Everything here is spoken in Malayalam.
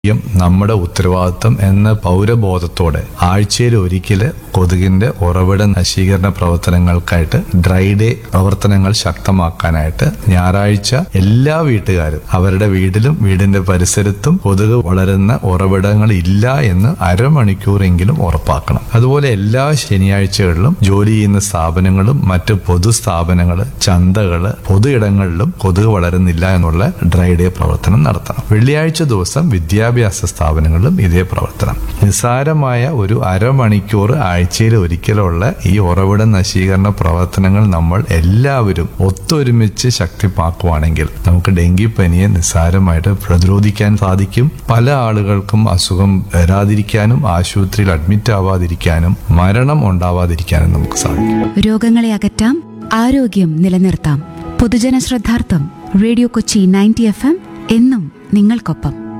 യും നമ്മുടെ ഉത്തരവാദിത്വം എന്ന പൗരബോധത്തോടെ ആഴ്ചയിൽ ഒരിക്കല് കൊതുകിന്റെ ഉറവിട നശീകരണ പ്രവർത്തനങ്ങൾക്കായിട്ട് ഡ്രൈ ഡേ പ്രവർത്തനങ്ങൾ ശക്തമാക്കാനായിട്ട് ഞായറാഴ്ച എല്ലാ വീട്ടുകാരും അവരുടെ വീട്ടിലും വീടിന്റെ പരിസരത്തും കൊതുക് വളരുന്ന ഉറവിടങ്ങൾ ഇല്ല എന്ന് അരമണിക്കൂറെങ്കിലും ഉറപ്പാക്കണം അതുപോലെ എല്ലാ ശനിയാഴ്ചകളിലും ജോലി ചെയ്യുന്ന സ്ഥാപനങ്ങളും മറ്റ് പൊതുസ്ഥാപനങ്ങള് ചന്തകള് പൊതു ഇടങ്ങളിലും കൊതുക് വളരുന്നില്ല എന്നുള്ള ഡ്രൈ ഡേ പ്രവർത്തനം നടത്തണം വെള്ളിയാഴ്ച ദിവസം വിദ്യാഭ്യാസ സ്ഥാപനങ്ങളിലും ഇതേ പ്രവർത്തനം നിസ്സാരമായ ഒരു അരമണിക്കൂർ ആഴ്ചയിൽ ഒരിക്കലുള്ള ഈ ഉറവിട നശീകരണ പ്രവർത്തനങ്ങൾ നമ്മൾ എല്ലാവരും ഒത്തൊരുമിച്ച് ശക്തിപ്പാക്കുവാണെങ്കിൽ നമുക്ക് ഡെങ്കിപ്പനിയെ നിസ്സാരമായിട്ട് പ്രതിരോധിക്കാൻ സാധിക്കും പല ആളുകൾക്കും അസുഖം വരാതിരിക്കാനും ആശുപത്രിയിൽ അഡ്മിറ്റ് ആവാതിരിക്കാനും മരണം ഉണ്ടാവാതിരിക്കാനും നമുക്ക് സാധിക്കും രോഗങ്ങളെ അകറ്റാം ആരോഗ്യം നിലനിർത്താം പൊതുജന ശ്രദ്ധാർത്ഥം radio Kochi ninety F M എന്നും നിങ്ങൾക്കൊപ്പം